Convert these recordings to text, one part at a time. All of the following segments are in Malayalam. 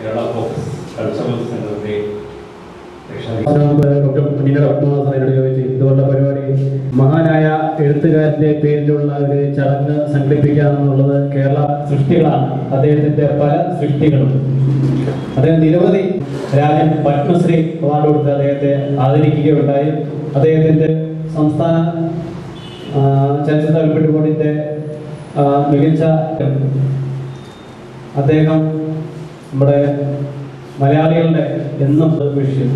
കേരള ഫോക്കസ് കൾച്ചറൽ സെന്ററിന്റെ രക്ഷാധി ഡോക്ടർ മുനിയുടെ പത്മനാഭനോട് ചോദിച്ചു ഇതുപോലുള്ള പരിപാടി മഹാനായ എഴുത്തുകാരന്റെ പേരിലുള്ള ഒരു ചടങ്ങ് സംഘടിപ്പിക്കുക എന്നുള്ളത് കേരള സൃഷ്ടികളാണ് അദ്ദേഹത്തിന്റെ പല സൃഷ്ടികളും അദ്ദേഹം നിരവധി രാജൻ പത്മശ്രീ അവാർഡ് കൊടുത്ത് അദ്ദേഹത്തെ ആദരിക്കുകയുണ്ടായി അദ്ദേഹത്തിന്റെ സംസ്ഥാന ആ, ചലച്ചിത്ര താല്പര്യ ബോർഡിന്റെ ആ, മികച്ച അദ്ദേഹം നമ്മുടെ മലയാളികളുടെ എന്നും വിഷയം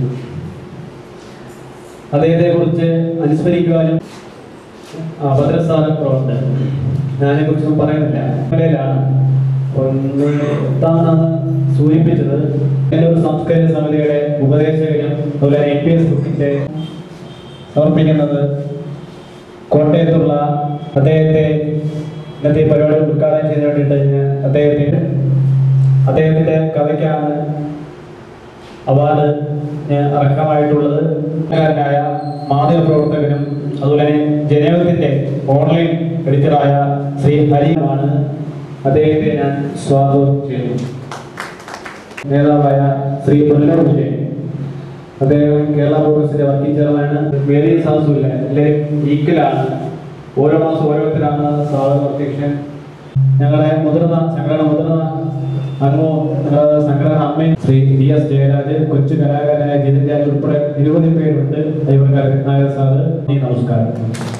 അദ്ദേഹത്തെ കുറിച്ച് അനുസ്മരിക്കുവാനും ഭദ്രസ്ഥാന പ്രവർത്തകൻ ഞാനെ കുറിച്ചൊന്നും പറയുന്നില്ല മേഖലയിലാണ് ഒന്ന് എത്താമെന്നാണ് സൂചിപ്പിച്ചത് ഒരു സാംസ്കാരിക സമിതിയുടെ ഉപദേശകനും അതുപോലെ എൻ പി എസ് ബുക്കിന്റെ സമർപ്പിക്കുന്നത് കോട്ടയത്തുള്ള അദ്ദേഹത്തെ ഇന്നത്തെ ഈ പരിപാടി ഉദ്ഘാടനം ചെയ്ത് വേണ്ടിയിട്ട് ഞാൻ അദ്ദേഹത്തിന് അദ്ദേഹത്തിന്റെ കഥയ്ക്കാണ് അവാർഡ് ഞാൻ അർഹമായിട്ടുള്ളത് കാരനായ മാധ്യമ പ്രവർത്തകനും അതുപോലെ തന്നെ ജനകത്തിന്റെ ഓൺലൈൻ എഡിറ്ററായ ശ്രീ ഹരിയുമാണ് അദ്ദേഹത്തെ ഞാൻ സ്വാഗതം ചെയ്യുന്നു നേതാവായ ശ്രീ പുനലൂർ വിജയൻ അദ്ദേഹം കേരള കോൺഗ്രസിന്റെ വർക്കിംഗ് ചെയർമാനാണ് വേറെ സാഹസമില്ല എല്ലാവരും ഈക്വലാണ് ഓരോ മാസം ഓരോരുത്തരാണ് സ്വാഗതം അധ്യക്ഷൻ ഞങ്ങളുടെ മുതിർന്ന സംഘടന മുതിർന്ന അംഗവും ഞങ്ങളുടെ സംഘടന അമ്മയും ശ്രീ ഡി എസ് ജയരാജ് കൊച്ചു കലാകാരനായ ജിതിൻ രാജ് ഉൾപ്പെടെ നിരവധി പേരുണ്ട് ദൈവകാരൻ നായർ സാറ് ഈ നമസ്കാരം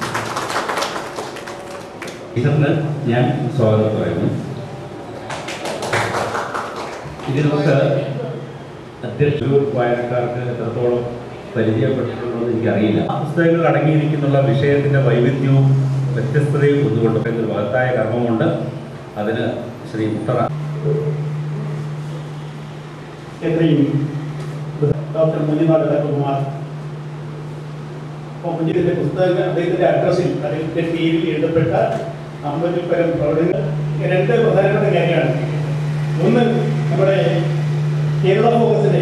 ടീച്ചറിന് ഞാൻ സ്വാഗതം പറയുന്നു ഇത് നമുക്ക് അധ്യക്ഷ വായനക്കാർക്ക് എത്രത്തോളം പരിചയപ്പെട്ടിട്ടുണ്ടോ എന്ന് എനിക്കറിയില്ല ആ പുസ്തകങ്ങൾ അടങ്ങിയിരിക്കുന്നുള്ള വിഷയത്തിന്റെ വൈവിധ്യവും വ്യത്യസ്തതയും ഒന്നുകൊണ്ട് ഒരു മഹത്തായ കർമ്മമുണ്ട് അതിന് ശ്രീ മുത്തറ എത്രയും ഡോക്ടർ മുനിനാട് കുമാർ അപ്പോൾ മുന്നിലെ പുസ്തകങ്ങൾ അദ്ദേഹത്തിന്റെ അഡ്രസ്സിൽ അദ്ദേഹത്തിന്റെ പേരിൽ എഴുതപ്പെട്ട അമ്പതിൽ പരം പ്രവർത്തനങ്ങൾ രണ്ട് പ്രധാനപ്പെട്ട കാര്യമാണ് ഒന്ന് നമ്മുടെ കേരള ഫോക്കസിന്റെ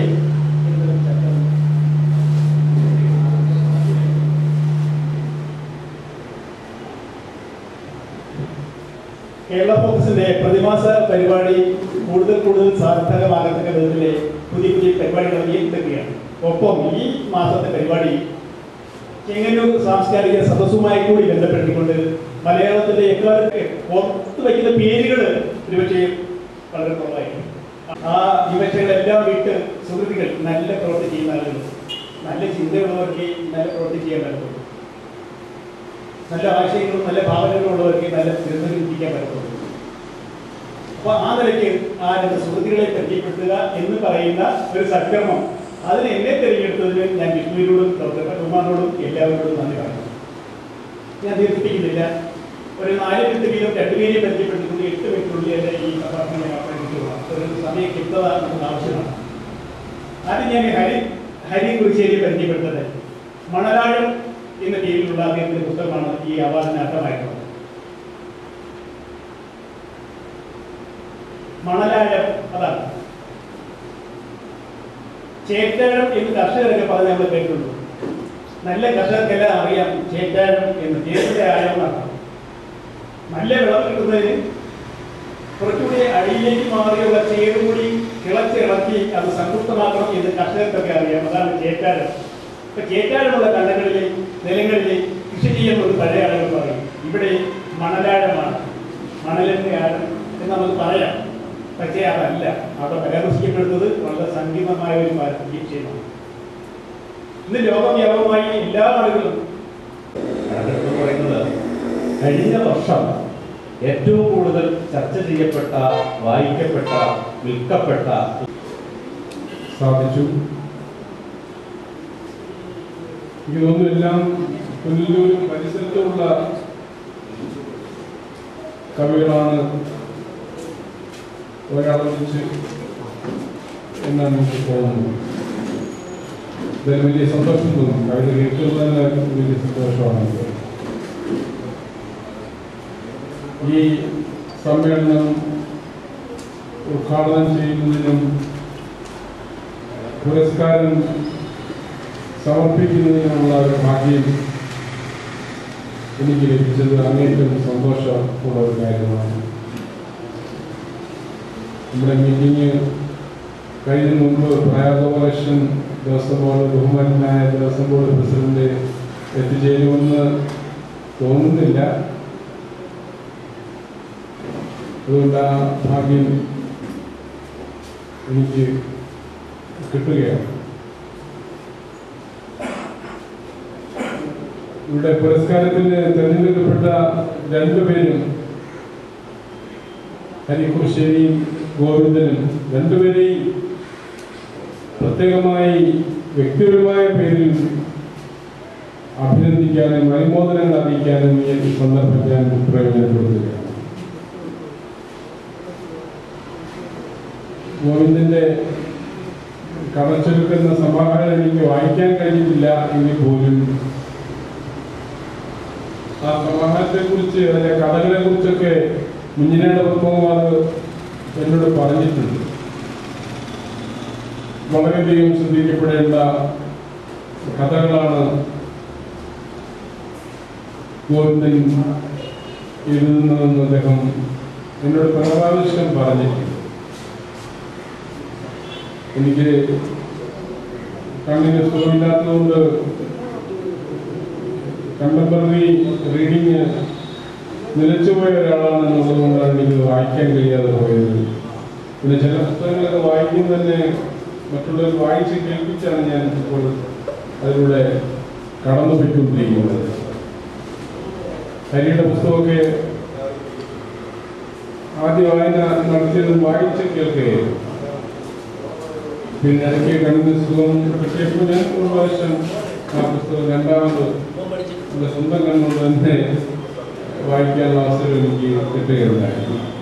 കേരള ഫോക്കസിന്റെ പ്രതിമാസ പരിപാടി കൂടുതൽ കൂടുതൽ സാർത്ഥകമാകത്തക്ക വിധത്തിലെ പുതിയ പുതിയ പരിപാടികൾ നിയന്ത്രിക്കുകയാണ് ഒപ്പം ഈ മാസത്തെ പരിപാടി ചെങ്ങന്നൂർ സാംസ്കാരിക സദസ്സുമായി കൂടി ബന്ധപ്പെടുത്തിക്കൊണ്ട് മലയാളത്തിന്റെ എക്കാലത്തെ പുറത്ത് വയ്ക്കുന്ന പേരുകൾ ഒരുപക്ഷെ വളരെ കുറവായിരിക്കും ആ വിമർശകളെല്ലാം വിട്ട് സുഹൃത്തുക്കൾ നല്ല പ്രവൃത്തി ചെയ്യുന്ന ആളുകൾ നല്ല ചിന്തയുള്ളവർക്ക് നല്ല പ്രവൃത്തി ചെയ്യാൻ പറ്റുള്ളൂ നല്ല ആശയങ്ങളും നല്ല ഭാവനകളും ഉള്ളവർക്ക് നല്ല തിരുത്തലിപ്പിക്കാൻ പറ്റുള്ളൂ അപ്പൊ ആ നിലയ്ക്ക് ആ രണ്ട് സുഹൃത്തുക്കളെ പരിചയപ്പെടുത്തുക എന്ന് പറയുന്ന ഒരു സൽക്കർമ്മം അതിന് എന്നെ തിരഞ്ഞെടുത്തതിന് ഞാൻ വിഷ്ണുവിനോടും ഡോക്ടർ കുമാറിനോടും എല്ലാവരോടും നന്ദി പറയുന്നു ഞാൻ ദീർഘിപ്പിക്കുന്നില്ല ഒരു നാല് മിനിറ്റ് വീതം രണ്ടുപേരെയും പരിചയപ്പെടുത്തിക്കൊണ്ട് എട്ട് മിനിറ്റിനുള്ളിൽ എൻ്റെ ഈ പ്രഭാഷണം ഞാൻ അവസാനിപ്പിക്കുക ഒരു സമയ ക്ലിപ്തത നമുക്ക് ആവശ്യമാണ് ആദ്യം ഞാൻ ഹരി ഹരി കുറിശ്ശേരിയെ പരിചയപ്പെടുത്തത് മണലാഴം എന്ന പേരിലുള്ള അദ്ദേഹത്തിന്റെ പുസ്തകമാണ് ഈ അവാർഡിന് അർഹമായിട്ടുള്ളത് മണലാഴം അതാണ് ചേറ്റാഴം എന്ന് കർഷകരൊക്കെ പറഞ്ഞ് നമ്മൾ കേട്ടിട്ടുണ്ട് നല്ല കർഷകർക്കെല്ലാം അറിയാം ചേറ്റാഴം എന്ന് ചേരുടെ ആഴം എന്നാണ് നല്ല വിളവ് കിട്ടുന്നതിന് കുറച്ചുകൂടി അടിയിലേക്ക് മാറിയുള്ള ചേര് കൂടി കിളച്ചിളക്കി അത് സമ്പുഷ്ടമാക്കണം എന്ന് കർഷകർക്കൊക്കെ അറിയാം അതാണ് ചേറ്റാഴം ഇപ്പൊ ചേറ്റാഴമുള്ള കണ്ടങ്ങളിലെ നിലങ്ങളിലെ കൃഷി ചെയ്യുന്ന ഒരു പഴയ ആളുകൾ പറയും ഇവിടെ മണലാഴമാണ് മണലിന്റെ ആഴം എന്ന് നമുക്ക് പറയാം പക്ഷേ അതല്ല അവിടെ പരാമർശിക്കപ്പെടുന്നത് വളരെ സങ്കീർണമായ ഒരു വിഷയമാണ് ഇന്ന് ലോകവ്യാപകമായി എല്ലാ ആളുകളും കണക്കെടുപ്പ് എന്ന് പറയുന്നത് കഴിഞ്ഞ വർഷം ഏറ്റവും കൂടുതൽ ചർച്ച ചെയ്യപ്പെട്ട വായിക്കപ്പെട്ട വിൽക്കപ്പെട്ട സാധിച്ചു എനിക്ക് തോന്നുന്നു എല്ലാം പുനലൂരും പരിസരത്തുമുള്ള കവികളാണ് ഒരാളൊന്നിച്ച് എന്നാണ് എനിക്ക് തോന്നുന്നത് ഇതിൽ വലിയ സന്തോഷം തോന്നും കവിത കേൾക്കുന്നത് തന്നെ വലിയ സന്തോഷമാണ് ഈ സമ്മേളനം ഉദ്ഘാടനം ചെയ്യുന്നതിനും പുരസ്കാരം സമർപ്പിക്കുന്നതിനുള്ള ഒരു ഭാഗ്യം എനിക്ക് ലഭിച്ചത് അങ്ങേറ്റം സന്തോഷമുള്ള ഒരു കാര്യമാണ് നമ്മുടെ മീറ്റിംഗ് കഴിഞ്ഞ മുമ്പ് പ്രയാഗോപലക്ഷൻ ദേവസ്വം ബോർഡ് ബഹുമാനായ ദേവസ്വം ബോർഡ് പ്രസിഡന്റ് എത്തിച്ചേരുമെന്ന് തോന്നുന്നില്ല അതുകൊണ്ട് ആ ഭാഗ്യം എനിക്ക് കിട്ടുകയാണ് ഇവിടെ പുരസ്കാരത്തിന് തിരഞ്ഞെടുക്കപ്പെട്ട രണ്ടുപേരും ഹരികുർശ്ശേരിയും ഗോവിന്ദനും രണ്ടുപേരെയും പ്രത്യേകമായി വ്യക്തിപരമായ പേരിൽ അഭിനന്ദിക്കാനും അനുമോദനങ്ങൾ അറിയിക്കാനും ഈ സന്ദർഭം ഞാൻ പ്രയോജനപ്പെടുത്തുകയാണ് ഗോവിന്ദന്റെ കടച്ചൊരുക്കുന്ന സമാഹാരം എനിക്ക് വായിക്കാൻ കഴിഞ്ഞിട്ടില്ല എങ്കിൽ പോലും ആ സമാഹാരത്തെ കുറിച്ച് അതിന്റെ കഥകളെ കുറിച്ചൊക്കെ മുഞ്ഞിനയുടെ പത്മകുമാർ എന്നോട് പറഞ്ഞിട്ടുണ്ട് വളരെയധികം ശ്രദ്ധിക്കപ്പെടേണ്ട കഥകളാണ് ഗോവിന്ദൻ എഴുതുന്നതെന്ന് അദ്ദേഹം എന്നോട് പല പ്രാവശ്യം പറഞ്ഞിട്ടുണ്ട് എനിക്ക് കണ്ണിന് സുഖമില്ലാത്തതുകൊണ്ട് കണ്ടംപററി റീഡിങ് നിലച്ചുപോയ ഒരാളാണ് എന്നുള്ളതുകൊണ്ടാണ് എനിക്ക് വായിക്കാൻ കഴിയാതെ പോയത് പിന്നെ ചില പുസ്തകങ്ങളൊക്കെ വായിക്കും തന്നെ മറ്റുള്ളവർ വായിച്ച് കേൾപ്പിച്ചാണ് ഞാൻ ഇപ്പോൾ അതിലൂടെ കടന്നു പോയിക്കൊണ്ടിരിക്കുന്നത് ഹരിയുടെ പുസ്തകമൊക്കെ ആദ്യ വായന നടത്തിയത് വായിച്ച് കേൾക്കുകയായിരുന്നു പിന്നെ ഇടയ്ക്ക് കണ്ണിന് സുഖം കിട്ടിയപ്പോൾ ഞാൻ ഒരു പ്രാവശ്യം ആ പുസ്തകം രണ്ടാമത് എൻ്റെ സ്വന്തം കണ്ണുകൊണ്ട് തന്നെ വായിക്കാനുള്ള അവസരം എനിക്ക് കിട്ടുകയുണ്ടായി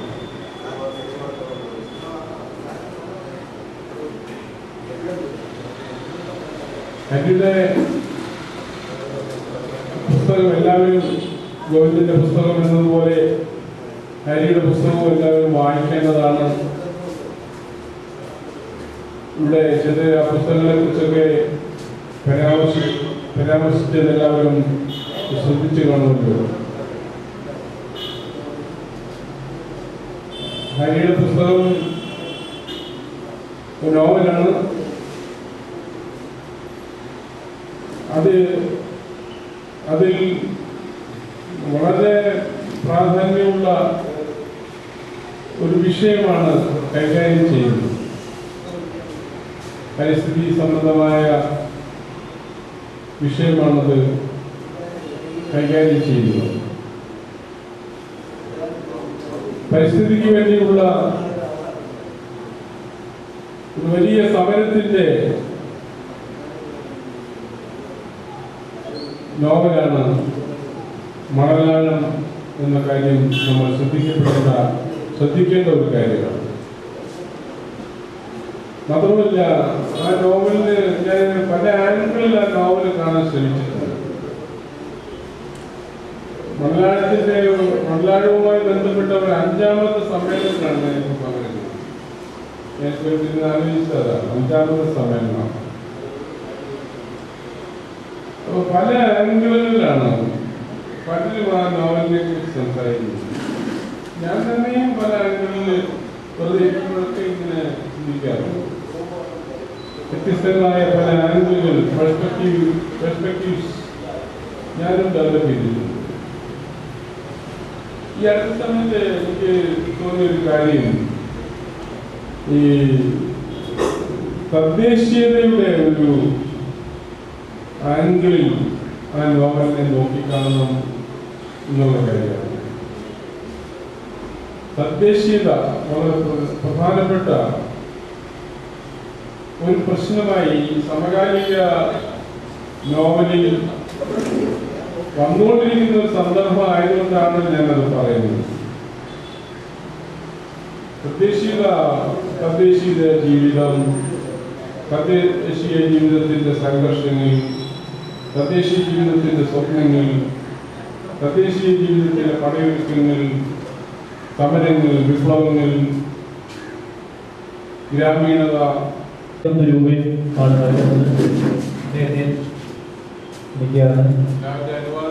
ഹരിയുടെ പുസ്തകം എല്ലാവരും ഗോവിന്ദന്റെ പുസ്തകം എന്നതുപോലെ ഹരിയുടെ പുസ്തകവും എല്ലാവരും വായിക്കേണ്ടതാണ് ഇവിടെ ചില ആ പുസ്തകങ്ങളെ കുറിച്ചൊക്കെ പരാമർശി പരാമർശിച്ചത് എല്ലാവരും ശ്രദ്ധിച്ചു കാണുമല്ലോ ഹരിയുടെ പുസ്തകം ഒരു നോവലാണ് അത് അതിൽ വളരെ പ്രാധാന്യമുള്ള ഒരു വിഷയമാണ് കൈകാര്യം ചെയ്യുന്നത് പരിസ്ഥിതി സംബന്ധമായ വിഷയമാണത് കൈകാര്യം ചെയ്യുന്നത് പരിസ്ഥിതിക്ക് വേണ്ടിയുള്ള ഒരു വലിയ സമരത്തിന്റെ നോവലാണ് മണലാഴം എന്ന കാര്യം നമ്മൾ ശ്രദ്ധിക്കപ്പെടേണ്ട ശ്രദ്ധിക്കേണ്ട ഒരു കാര്യമാണ് മാത്രമല്ല ആ നോവലിന് ഞാൻ പല ആംഗിളിൽ ആ നോവൽ കാണാൻ ശ്രമിച്ചിട്ടുണ്ട് മലയാളത്തിന്റെ മലയാളവുമായി ബന്ധപ്പെട്ട ഒരു അഞ്ചാമത്തെ സമ്മേളനത്തിലാണ് ഞാൻ ഇപ്പോൾ പങ്കെടുക്കുന്നത് ഞാൻ കേട്ടിരുന്ന് ആലോചിച്ചതാണ് അഞ്ചാമത്തെ സമ്മേളനമാണ് അപ്പൊ പല ആംഗിളുകളിലാണ് പലരും ആ നോവലിനെ കുറിച്ച് സംസാരിക്കുന്നത് ഞാൻ തന്നെയും പല ആംഗിളിൽ വെറുതെ ഇരിക്കുമ്പോഴൊക്കെ ഇങ്ങനെ ചിന്തിക്കാറുണ്ട് വ്യത്യസ്തങ്ങളായ പല ആംഗിളുകൾ പെർസ്പെക്റ്റീവ് പെർസ്പെക്റ്റീവ്സ് ഞാനും ഡെവലപ്പ് ചെയ്തിട്ടുണ്ട് ഈ അടുത്ത സമയത്ത് എനിക്ക് തോന്നിയ ഒരു കാര്യം ഈ തദ്ദേശീയതയുടെ ഒരു ആംഗിളിൽ ആ നോവലിനെ നോക്കിക്കാണണം എന്നുള്ള കാര്യമാണ് തദ്ദേശീയത വളരെ പ്ര- പ്രധാനപ്പെട്ട ഒരു പ്രശ്നമായി സമകാലിക നോവലിൽ വന്നുകൊണ്ടിരിക്കുന്ന ഒരു സന്ദർഭം ആയതുകൊണ്ടാണ് ഞാനത് പറയുന്നത് തദ്ദേശീയത തദ്ദേശീയ ജീവിതം തദ്ദേശീയ ജീവിതത്തിന്റെ സംഘർഷങ്ങൾ തദ്ദേശീയ ജീവിതത്തിന്റെ സ്വപ്നങ്ങൾ തദ്ദേശീയ ജീവിതത്തിലെ പടയൊരുക്കങ്ങൾ സമരങ്ങൾ വിപ്ലവങ്ങൾ ഗ്രാമീണത ഒന്ന് രൂപയും ആണ് നൽകുന്നത് അദ്ദേഹത്തെ എനിക്ക് രാജാനുവാദം